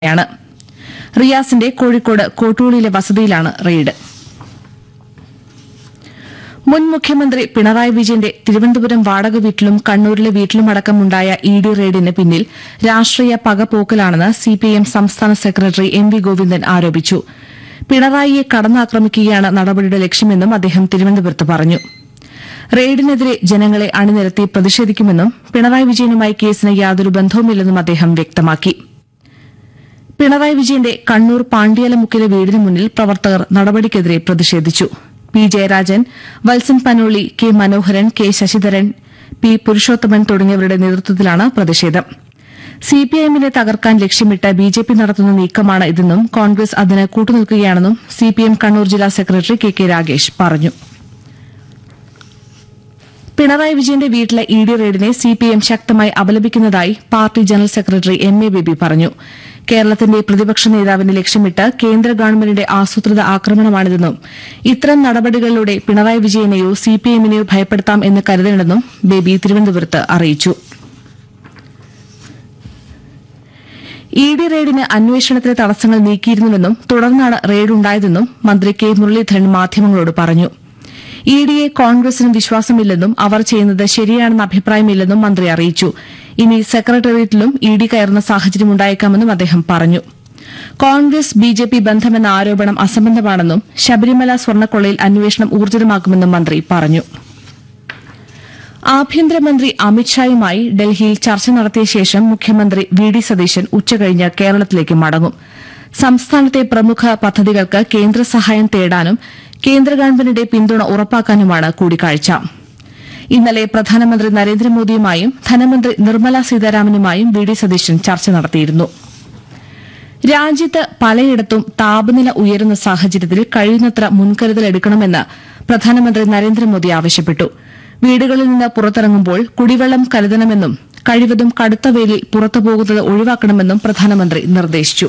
യാണ് റിയാസിന്റെ കോഴിക്കോട് കോട്ടൂളിയിലെ വസതിയിലാണ് റെയ്ഡ് മുൻ മുഖ്യമന്ത്രി പിണറായി വിജയന്റെ തിരുവനന്തപുരം വാടക വീട്ടിലും കണ്ണൂരിലെ വീട്ടിലുമടക്കമുണ്ടായ ഇ ഡി റെയ്ഡിന് പിന്നിൽ രാഷ്ട്രീയ പകപോക്കലാണെന്ന് സിപിഐഎം സംസ്ഥാന സെക്രട്ടറി എം വി ഗോവിന്ദൻ ആരോപിച്ചു പിണറായിയെ കടന്നാക്രമിക്കുകയാണ് നടപടിയുടെ ലക്ഷ്യമെന്നും അദ്ദേഹം തിരുവനന്തപുരത്ത് പറഞ്ഞു റെയ്ഡിനെതിരെ ജനങ്ങളെ അണിനിരത്തി പ്രതിഷേധിക്കുമെന്നും പിണറായി വിജയനുമായി കേസിന് യാതൊരു ബന്ധവുമില്ലെന്നും അദ്ദേഹം വ്യക്തമാക്കി പിണറായി വിജയന്റെ കണ്ണൂർ പാണ്ഡ്യാലമുക്കിലെ വീടിന് മുന്നിൽ പ്രവർത്തകർ നടപടിക്കെതിരെ പ്രതിഷേധിച്ചു P Jayarajan Valsan Panoli K Manoharan K Sasidharan P Purushothaman തുടങ്ങിയവരുടെ നേതൃത്വത്തിലാണ് പ്രതിഷേധം സിപിഐഎമ്മിനെ തകർക്കാൻ ലക്ഷ്യമിട്ട് ബിജെപി നടത്തുന്ന നീക്കമാണ് ഇതെന്നും കോൺഗ്രസ് അതിന് കൂട്ടുനിൽക്കുകയാണെന്നും സിപിഎം കണ്ണൂർ ജില്ലാ സെക്രട്ടറി കെ കെ രാഗേഷ് പറഞ്ഞു പിണറായി വിജയന്റെ വീട്ടിലെ ഇ ഡി റെയ്ഡിനെ സിപിഎം ശക്തമായി അപലപിക്കുന്നതായി party general secretary M A Baby പറഞ്ഞു കേരളത്തിന്റെ പ്രതിപക്ഷ നേതാവിനെ ലക്ഷ്യമിട്ട് കേന്ദ്ര ഗവൺമെന്റിന്റെ ആസൂത്രിത ആക്രമണമാണിതെന്നും ഇത്തരം നടപടികളിലൂടെ പിണറായി വിജയനെയോ സിപിഎമ്മിനെയോ ഭയപ്പെടുത്താം എന്ന് കരുതണമെന്നും ബേബി തിരുവനന്തപുരത്ത് അറിയിച്ചു ഇ ഡി റെയ്ഡിന് അന്വേഷണത്തിലെ തടസ്സങ്ങൾ നീക്കിയിരുന്നുവെന്നും തുടർന്നാണ് റെയ്ഡുണ്ടായതെന്നും മന്ത്രി കെ മുരളീധരൻ മാധ്യമങ്ങളോട് പറഞ്ഞു ഇ ഡിയെ കോൺഗ്രസിന് വിശ്വാസമില്ലെന്നും അവർ ചെയ്യുന്നത് ശരിയാണെന്ന അഭിപ്രായമില്ലെന്നും മന്ത്രി അറിയിച്ചു ഇനി സെക്രട്ടേറിയറ്റിലും ഇ ഡി കയറുന്ന സാഹചര്യമുണ്ടായേക്കാമെന്നും അദ്ദേഹം പറഞ്ഞു കോൺഗ്രസ് ബി ജെ പി ബന്ധമെന്ന ആരോപണം അസംബന്ധമാണെന്നും ശബരിമല സ്വർണ്ണക്കൊള്ളയിൽ അന്വേഷണം ഊർജിതമാക്കുമെന്നും മന്ത്രി പറഞ്ഞു ആഭ്യന്തരമന്ത്രി അമിത്ഷായുമായി ഡൽഹിയിൽ ചർച്ച നടത്തിയ ശേഷം മുഖ്യമന്ത്രി വി ഡി സതീശൻ ഉച്ചകഴിഞ്ഞ് കേരളത്തിലേക്ക് മടങ്ങും സംസ്ഥാനത്തെ പ്രമുഖ പദ്ധതികൾക്ക് കേന്ദ്ര സഹായം തേടാനും കേന്ദ്ര ഗവൺമെന്റിന്റെ പിന്തുണ ഉറപ്പാക്കാനുമാണ് കൂടിക്കാഴ്ച ഇന്നലെ പ്രധാനമന്ത്രി നരേന്ദ്രമോദിയുമായും ധനമന്ത്രി നിർമ്മല സീതാരാമനുമായും വി ഡി സതീശൻ ചർച്ച നടത്തിയിരുന്നു രാജ്യത്ത് പലയിടത്തും താപനില ഉയരുന്ന സാഹചര്യത്തിൽ കഴിയുന്നത്ര മുൻകരുതൽ എടുക്കണമെന്ന് പ്രധാനമന്ത്രി നരേന്ദ്രമോദി ആവശ്യപ്പെട്ടു വീടുകളിൽ നിന്ന് പുറത്തിറങ്ങുമ്പോൾ കുടിവെള്ളം കരുതണമെന്നും കഴിവതും കടുത്ത വെയിലിൽ പുറത്തുപോകുന്നത് ഒഴിവാക്കണമെന്നും പ്രധാനമന്ത്രി നിർദ്ദേശിച്ചു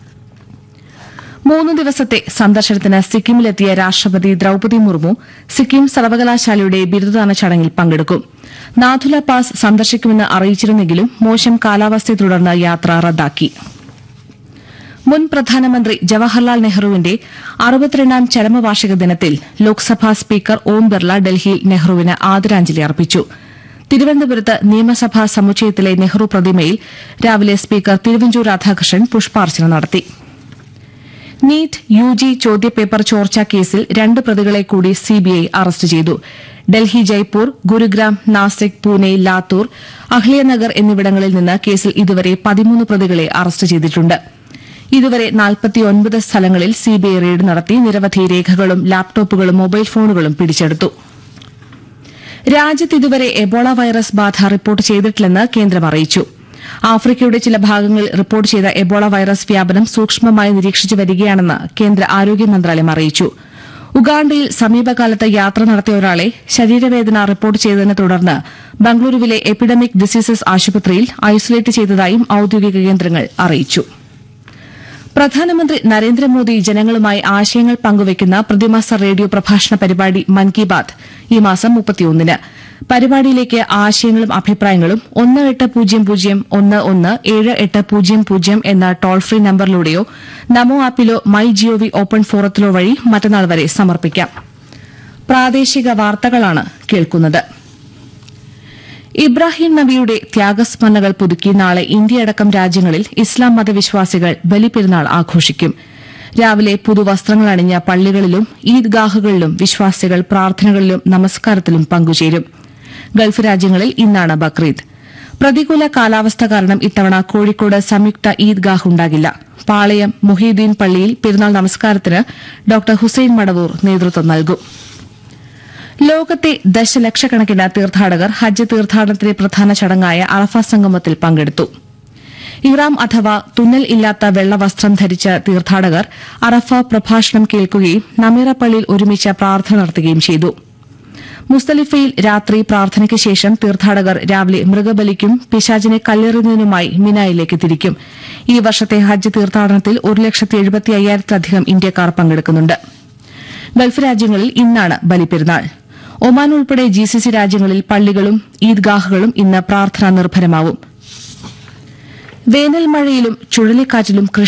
മൂന്ന് ദിവസത്തെ സന്ദർശനത്തിന് സിക്കിമിലെത്തിയ രാഷ്ട്രപതി ദ്രൌപതി മുർമു സിക്കിം സർവകലാശാലയുടെ ബിരുദദാന ചടങ്ങിൽ പങ്കെടുക്കും നാഥുല പാസ് സന്ദർശിക്കുമെന്ന് അറിയിച്ചിരുന്നെങ്കിലും മോശം കാലാവസ്ഥയെ തുടർന്ന് യാത്ര റദ്ദാക്കി മുൻ പ്രധാനമന്ത്രി ജവഹർലാൽ നെഹ്റുവിന്റെ അറുപത്തിരണ്ടാം ചരമവാർഷിക ദിനത്തിൽ ലോക്സഭാ സ്പീക്കർ ഓം ബിർള ഡൽഹിയിൽ നെഹ്റുവിന് ആദരാഞ്ജലി അർപ്പിച്ചു തിരുവനന്തപുരത്ത് നിയമസഭാ സമുച്ചയത്തിലെ നെഹ്റു പ്രതിമയിൽ രാവിലെ സ്പീക്കർ തിരുവഞ്ചൂർ രാധാകൃഷ്ണൻ പുഷ്പാർച്ചന നടത്തി നീറ്റ് യു ജി ചോദ്യപേപ്പർ ചോർച്ചാ കേസിൽ രണ്ട് പ്രതികളെ കൂടി സിബിഐ അറസ്റ്റ് ചെയ്തു ഡൽഹി ജയ്പൂർ ഗുരുഗ്രാം നാസിക് പൂനെ ലാത്തൂർ അഹ്ലിയനഗർ എന്നിവിടങ്ങളിൽ നിന്ന് കേസിൽ ഇതുവരെ പതിമൂന്ന് പ്രതികളെ അറസ്റ്റ് ചെയ്തിട്ടുണ്ട് ഇതുവരെ നാൽപ്പത്തിയൊൻപത് സ്ഥലങ്ങളിൽ സിബിഐ റെയ്ഡ് നടത്തി നിരവധി രേഖകളും ലാപ്ടോപ്പുകളും മൊബൈൽ ഫോണുകളും പിടിച്ചെടുത്തു രാജ്യത്ത് ഇതുവരെ എബോള വൈറസ് ബാധ റിപ്പോർട്ട് ചെയ്തിട്ടില്ലെന്ന് കേന്ദ്രം അറിയിച്ചു ആഫ്രിക്കയുടെ ചില ഭാഗങ്ങളിൽ റിപ്പോർട്ട് ചെയ്ത എബോള വൈറസ് വ്യാപനം സൂക്ഷ്മമായി നിരീക്ഷിച്ചു വരികയാണെന്ന് കേന്ദ്ര ആരോഗ്യ മന്ത്രാലയം അറിയിച്ചു ഉഗാണ്ടയിൽ സമീപകാലത്ത് യാത്ര നടത്തിയ ഒരാളെ ശരീരവേദന റിപ്പോർട്ട് ചെയ്തതിനെ തുടർന്ന് ബംഗളൂരുവിലെ എപ്പിഡമിക് ഡിസീസസ് ആശുപത്രിയിൽ ഐസൊലേറ്റ് ചെയ്തതായും ഔദ്യോഗിക കേന്ദ്രങ്ങൾ അറിയിച്ചു പ്രധാനമന്ത്രി നരേന്ദ്രമോദി ജനങ്ങളുമായി ആശയങ്ങൾ പങ്കുവയ്ക്കുന്ന പ്രതിമാസ റേഡിയോ പ്രഭാഷണ പരിപാടി മൻ കി ബാത് ഈ മാസം മുപ്പത്തിയൊന്നിന് പരിപാടിയിലേക്ക് ആശയങ്ങളും അഭിപ്രായങ്ങളും ഒന്ന് എട്ട് പൂജ്യം പൂജ്യം ഒന്ന് ഒന്ന് ഏഴ് എട്ട് പൂജ്യം പൂജ്യം എന്ന ടോൾ ഫ്രീ നമ്പറിലൂടെയോ നമോ ആപ്പിലോ മൈ ജിഒവി ഓപ്പൺ ഫോറത്തിലോ വഴി മറ്റന്നാൾ വരെ സമർപ്പിക്കാം പ്രാദേശിക വാർത്തകളാണ് കേൾക്കുന്നത് ഇബ്രാഹിം നബിയുടെ ത്യാഗസ്മരണകൾ പുതുക്കി നാളെ ഇന്ത്യയടക്കം രാജ്യങ്ങളിൽ ഇസ്ലാം മതവിശ്വാസികൾ ബലിപ്പെരുന്നാൾ ആഘോഷിക്കും രാവിലെ പുതുവസ്ത്രങ്ങൾ അണിഞ്ഞ പള്ളികളിലും ഈദ്ഗാഹുകളിലും വിശ്വാസികൾ പ്രാർത്ഥനകളിലും നമസ്കാരത്തിലും പങ്കുചേരും ഗൾഫ് രാജ്യങ്ങളിൽ ഇന്നാണ് ബക്രീദ് പ്രതികൂല കാലാവസ്ഥ കാരണം ഇത്തവണ കോഴിക്കോട് സംയുക്ത ഈദ്ഗാഹ് ഉണ്ടാകില്ല പാളയം മുഹീദ്ദീൻ പള്ളിയിൽ പെരുന്നാൾ നമസ്കാരത്തിന് ഡോക്ടർ ഹുസൈൻ മടവൂർ നേതൃത്വം നൽകും ലോകത്തെ ദശലക്ഷക്കണക്കിന് തീർത്ഥാടകർ ഹജ്ജ് തീർത്ഥാടനത്തിലെ പ്രധാന ചടങ്ങായ അറഫ സംഗമത്തിൽ പങ്കെടുത്തു ഇറാം അഥവാ തുന്നൽ ഇല്ലാത്ത വെള്ളവസ്ത്രം ധരിച്ച തീർത്ഥാടകർ അറഫ പ്രഭാഷണം കേൾക്കുകയും നമീറ പള്ളിയിൽ ഒരുമിച്ച് പ്രാർത്ഥന നടത്തുകയും ചെയ്തു മുസ്തലിഫയിൽ രാത്രി പ്രാർത്ഥനയ്ക്ക് ശേഷം തീർത്ഥാടകർ രാവിലെ മൃഗബലിക്കും പിശാചിനെ കല്ലെറിയുന്നതിനുമായി മിനായിലേക്ക് തിരിക്കും ഈ വർഷത്തെ ഹജ്ജ് തീർത്ഥാടനത്തിൽ ഒരു ലക്ഷത്തി എഴുപത്തി അയ്യായിരത്തിലധികം ഇന്ത്യക്കാർ പങ്കെടുക്കുന്നുണ്ട് ഗൾഫ് രാജ്യങ്ങളിൽ ഇന്നാണ് ബലിപ്പെരുന്നാൾ ഒമാൻ ഉൾപ്പെടെ ജിസിസി രാജ്യങ്ങളിൽ പള്ളികളും ഈദ്ഗാഹുകളും ഇന്ന് പ്രാർത്ഥനാ നിർഭരമാവും വേനൽ മഴയിലും ചുഴലിക്കാറ്റിലും കൃഷി